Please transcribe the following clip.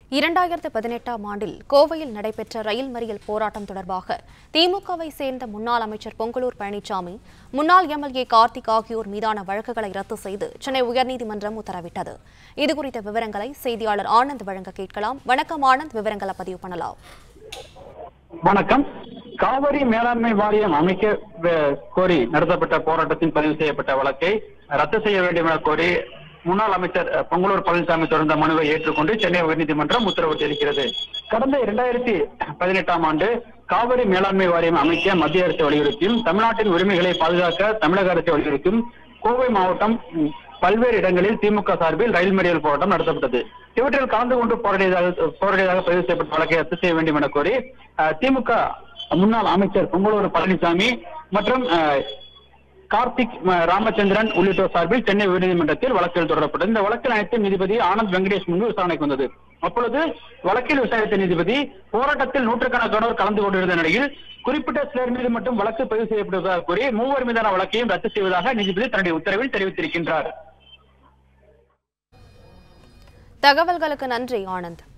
இரண்டாயிரத்து பதினெட்டாம் ஆண்டில் கோவையில் நடைபெற்ற ரயில் மறியல் போராட்டம் தொடர்பாக திமுகவை சேர்ந்த முன்னாள் அமைச்சர் பொங்கலூர் பழனிசாமி முன்னாள் எம்எல்ஏ கார்த்திக் ஆகியோர் மீதான வழக்குகளை ரத்து செய்து சென்னை உயர்நீதிமன்றம் உத்தரவிட்டது இதுகுறித்த விவரங்களை செய்தியாளர் ஆனந்த் வழங்க கேட்கலாம் வணக்கம் ஆனந்த் விவரங்களை பதிவு பண்ணலாம் வணக்கம் காவிரி மேலாண்மை வாரியம் அமைக்க வ- கோரி நடத்தப்பட்ட போராட்டத்தில் பதிவு செய்யப்பட்ட வழக்கை ரத்து செய்ய வேண்டும் என கோரி முன்னாள் அமைச்சர் அஹ், பொங்கலூர் பழனிசாமி தொடர்ந்த மனுவை ஏற்றுக்கொண்டு சென்னை உயர்நீதிமன்றம் உத்தரவிட்டிருக்கிறது கடந்த இரண்டாயிரத்தி பதினெட்டாம் ஆண்டு காவிரி மேலாண்மை வாரியம் அமைக்க மத்திய அரசு வலியுறுத்தியும் தமிழ்நாட்டின் உரிமைகளை பாதுகாக்க தமிழக அரசு வலியுறுத்தியும் கோவை மாவட்டம் ம், பல்வேறு இடங்களில் திமுக சார்பில் ரயில் மறியல் போராட்டம் நடத்தப்பட்டது இவற்றில் கலந்து கொண்டு போராடியதாக போராடியதாக பதிவு செய்யப்பட்ட வழக்கை ரத்து செய்ய வேண்டும் என கோரி அஹ், திமுக முன்னாள் அமைச்சர் பொங்கலூர் பழனிசாமி மற்றும் அஹ், கார்த்திக் ம, ராமச்சந்திரன் உள்ளிட்டோர் சார்பில் சென்னை உயர்நீதிமன்றத்தில் வழக்கில் தொடரப்பட்டது இந்த வழக்கில் அனைத்து நீதிபதி ஆனந்த் வெங்கடேஷ் முன்பு விசாரணைக்கு வந்தது அப்பொழுது வழக்கில் விசாரித்த நீதிபதி போராட்டத்தில் நூற்றுக்கணக்கானோர் கலந்து கொண்டிருந்த நிலையில் குறிப்பிட்ட சிலர் மீது மட்டும் வழக்கு பதிவு செய்யப்படுவதாக கூறி மூவர் மீதான வழக்கையும் ரத்து செய்வதாக நீதிபதி தன்னுடைய உத்தரவில் தெரிவித்திருக்கின்றார் தகவல்களுக்கு நன்றி ஆனந்த்